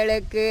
எனக்கு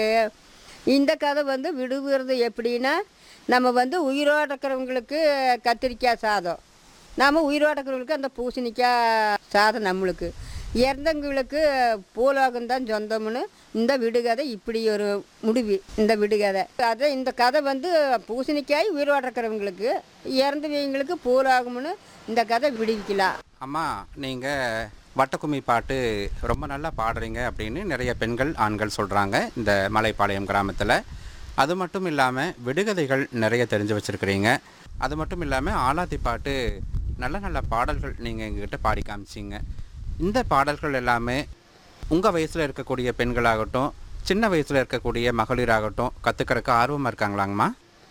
இந்த கதை வந்து விடுவிறது எப்படின்னா நம்ம வந்து உயிரோட இருக்கிறவங்களுக்கு கத்திரிக்காய் சாதம் நாம் உயிரோட இருக்கிறவங்களுக்கு அந்த பூசணிக்காய் சாதம் நம்மளுக்கு இறந்தவங்களுக்கு பூலோகம் தான் சொந்தம்னு இந்த விடுகதை இப்படி ஒரு முடிவு இந்த விடுகதை அதை இந்த கதை வந்து பூசணிக்காய் உயிரோட இருக்கிறவங்களுக்கு இறந்தவங்களுக்கு பூலோகம்னு இந்த கதை விடுவிக்கலாம் அம்மா நீங்கள் வட்டக்கும்மி பாட்டு ரொம்ப நல்லா பாடுறீங்க அப்படின்னு நிறைய பெண்கள் ஆண்கள் சொல்கிறாங்க இந்த மலைப்பாளையம் கிராமத்தில் அது மட்டும் இல்லாமல் விடுகதைகள் நிறைய தெரிஞ்சு வச்சுருக்கிறீங்க அது மட்டும் இல்லாமல் ஆலாத்தி பாட்டு நல்ல நல்ல பாடல்கள் நீங்கள் எங்ககிட்ட பாடி காமிச்சிங்க இந்த பாடல்கள் எல்லாமே உங்கள் வயசில் இருக்கக்கூடிய பெண்களாகட்டும் சின்ன வயசில் இருக்கக்கூடிய மகளிராகட்டும் கற்றுக்கிறதுக்கு ஆர்வமாக இருக்காங்களாங்கம்மா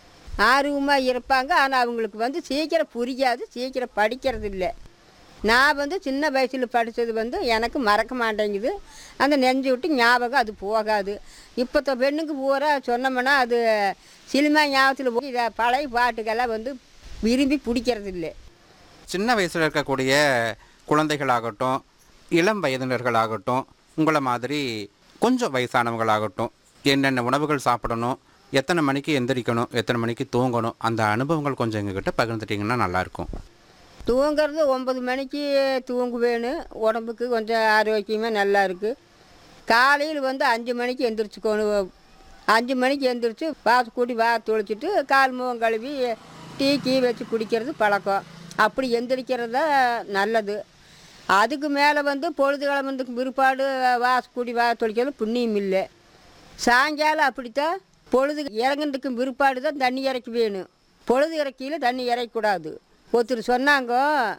ஆர்வமாக இருப்பாங்க ஆனால் அவங்களுக்கு வந்து சீக்கிரம் புரியாது சீக்கிரம் படிக்கிறது இல்லை நான் வந்து சின்ன வயசில் படித்தது வந்து எனக்கு மறக்க மாட்டேங்குது அந்த நெஞ்சு விட்டு ஞாபகம் அது போகாது இப்போ பெண்ணுக்கு பூரா சொன்னோம்னா அது சினிமா ஞாபகத்தில் போய் இதை பழைய பாட்டுக்கெல்லாம் வந்து விரும்பி பிடிக்கிறது இல்லை சின்ன வயசில் இருக்கக்கூடிய குழந்தைகளாகட்டும் இளம் வயதினர்களாகட்டும் உங்களை மாதிரி கொஞ்சம் வயசானவங்களாகட்டும் என்னென்ன உணவுகள் சாப்பிடணும் எத்தனை மணிக்கு எந்திரிக்கணும் எத்தனை மணிக்கு தூங்கணும் அந்த அனுபவங்கள் கொஞ்சம் எங்ககிட்ட பகிர்ந்துட்டிங்கன்னா நல்லாயிருக்கும் தூங்குறது ஒம்பது மணிக்கு தூங்குவேன்னு உடம்புக்கு கொஞ்சம் ஆரோக்கியமாக நல்லா இருக்குது காலையில் வந்து அஞ்சு மணிக்கு எந்திரிச்சுக்கணும் அஞ்சு மணிக்கு எந்திரிச்சு வாச கூட்டி வா தொளிச்சிட்டு கால் முகம் கழுவி டீ கீ வச்சு குடிக்கிறது பழக்கம் அப்படி எந்திரிக்கிறது தான் நல்லது அதுக்கு மேலே வந்து பொழுது கிளம்புறதுக்கு பிற்பாடு வாச கூட்டி வா தொளிக்கிறது புண்ணியம் இல்லை சாயங்காலம் அப்படித்தான் பொழுது இறங்குறதுக்கு பிற்பாடு தான் தண்ணி இறக்கி வேணும் பொழுது இறக்கியில் தண்ணி இறக்கக்கூடாது ஒருத்தர் சொன்னாங்க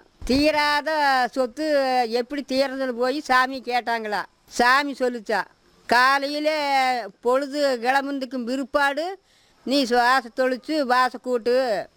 தீராத சொத்து எப்படி தீரதுன்னு போய் சாமி கேட்டாங்களா சாமி சொல்லுச்சா காலையில் பொழுது கிளம்புறதுக்கு பிற்பாடு நீ வாச தொளிச்சு வாச கூட்டு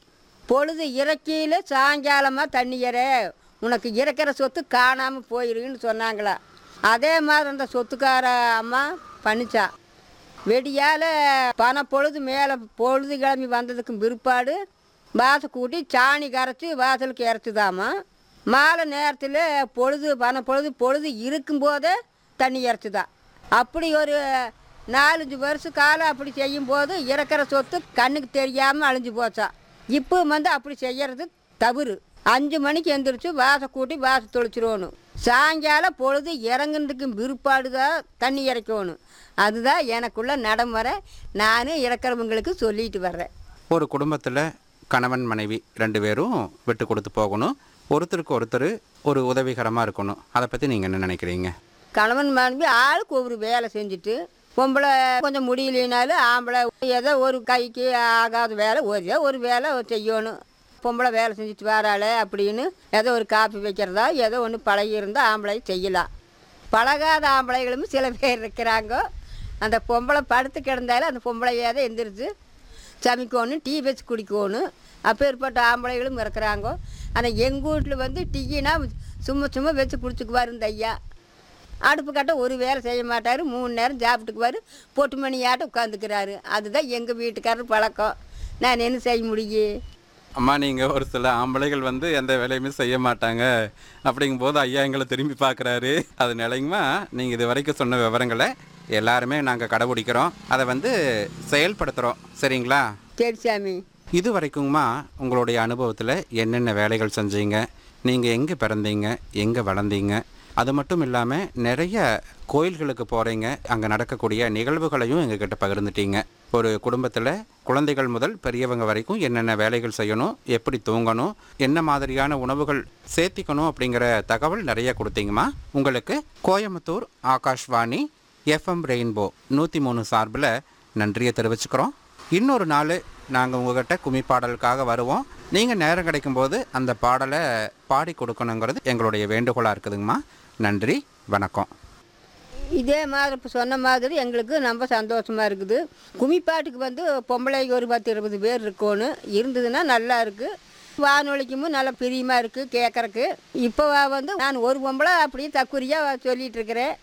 பொழுது இறக்கியில் சாயங்காலமாக தண்ணி இற உனக்கு இறக்கிற சொத்து காணாமல் போயிருன்னு சொன்னாங்களா அதே மாதிரி அந்த சொத்துக்கார அம்மா பண்ணிச்சா வெடியால் பண பொழுது மேலே பொழுது கிளம்பி வந்ததுக்கு பிற்பாடு வாசல் கூட்டி சாணி கரைச்சி வாசலுக்கு இறச்சுதாம்மா மாலை நேரத்தில் பொழுது பண பொழுது பொழுது இருக்கும்போதே தண்ணி இறச்சுதான் அப்படி ஒரு நாலஞ்சு வருஷ காலம் அப்படி செய்யும்போது இறக்குற சொத்து கண்ணுக்கு தெரியாமல் அழிஞ்சு போச்சா இப்போ வந்து அப்படி செய்யறது தவறு அஞ்சு மணிக்கு எந்திரிச்சு வாசை கூட்டி வாசை தொளிச்சிருவணும் சாயங்காலம் பொழுது இறங்குறதுக்கு பிற்பாடு தான் தண்ணி இறைக்கணும் அதுதான் எனக்குள்ள நடைமுறை நான் இறக்குறவங்களுக்கு சொல்லிட்டு வர்றேன் ஒரு குடும்பத்தில் கணவன் மனைவி ரெண்டு பேரும் விட்டு கொடுத்து போகணும் ஒருத்தருக்கு ஒருத்தர் ஒரு உதவிகரமாக இருக்கணும் அதை பற்றி நீங்கள் என்ன நினைக்கிறீங்க கணவன் மனைவி ஆளுக்கு ஒவ்வொரு வேலை செஞ்சுட்டு பொம்பளை கொஞ்சம் முடியலைனாலும் ஆம்பளை ஏதோ ஒரு கைக்கு ஆகாத வேலை ஒரே ஒரு வேலை செய்யணும் பொம்பளை வேலை செஞ்சுட்டு வராளே அப்படின்னு ஏதோ ஒரு காப்பி வைக்கிறதா ஏதோ ஒன்று பழகி இருந்தால் ஆம்பளை செய்யலாம் பழகாத ஆம்பளைகளும் சில பேர் இருக்கிறாங்க அந்த பொம்பளை படுத்து கிடந்தாலும் அந்த பொம்பளையே தான் எந்திரிச்சு சமைக்கணும் டீ வச்சு குடிக்கணும் அப்பேற்பட்ட ஆம்பளைகளும் இருக்கிறாங்க ஆனால் எங்கள் வீட்டில் வந்து டீயினா சும்மா சும்மா வச்சு குடிச்சுக்குவார் இந்த ஐயா அடுப்பு கட்ட ஒரு வேலை செய்ய மாட்டார் மூணு நேரம் சாப்பிட்டுக்குவார் பொட்டு மணியாட்டம் உட்காந்துக்கிறாரு அதுதான் எங்கள் வீட்டுக்காரர் பழக்கம் நான் என்ன செய்ய முடியும் அம்மா நீங்கள் ஒரு சில ஆம்பளைகள் வந்து எந்த வேலையுமே செய்ய மாட்டாங்க அப்படிங்கும்போது ஐயா எங்களை திரும்பி பார்க்குறாரு அது நிலைங்கம்மா நீங்கள் இது வரைக்கும் சொன்ன விவரங்களை எல்லாருமே நாங்கள் கடைபிடிக்கிறோம் அதை வந்து செயல்படுத்துகிறோம் சரிங்களா சரி சாமி இது வரைக்குங்கம்மா உங்களுடைய அனுபவத்தில் என்னென்ன வேலைகள் செஞ்சீங்க நீங்கள் எங்கே பிறந்தீங்க எங்கே வளர்ந்தீங்க அது மட்டும் இல்லாமல் நிறைய கோயில்களுக்கு போகிறீங்க அங்கே நடக்கக்கூடிய நிகழ்வுகளையும் எங்ககிட்ட பகிர்ந்துட்டீங்க ஒரு குடும்பத்தில் குழந்தைகள் முதல் பெரியவங்க வரைக்கும் என்னென்ன வேலைகள் செய்யணும் எப்படி தூங்கணும் என்ன மாதிரியான உணவுகள் சேர்த்திக்கணும் அப்படிங்கிற தகவல் நிறைய கொடுத்தீங்கம்மா உங்களுக்கு கோயம்புத்தூர் ஆகாஷ்வாணி எஃப்எம் ரெயின்போ நூற்றி மூணு சார்பில் நன்றியை தெரிவிச்சுக்கிறோம் இன்னொரு நாள் நாங்கள் உங்ககிட்ட கும்மி பாடலுக்காக வருவோம் நீங்கள் நேரம் கிடைக்கும்போது அந்த பாடலை பாடி கொடுக்கணுங்கிறது எங்களுடைய வேண்டுகோளாக இருக்குதுங்கம்மா நன்றி வணக்கம் இதே மாதிரி இப்போ சொன்ன மாதிரி எங்களுக்கு ரொம்ப சந்தோஷமாக இருக்குது கும்மிப்பாட்டுக்கு வந்து பொம்பளைக்கு ஒரு பத்து இருபது பேர் இருக்கணும் இருந்ததுன்னா நல்லா இருக்குது வானொலிக்கும் நல்ல பிரியமாக இருக்குது கேட்குறக்கு இப்போ வந்து நான் ஒரு பொம்பளை அப்படியே தக்குரியாக சொல்லிகிட்டு இருக்கிறேன்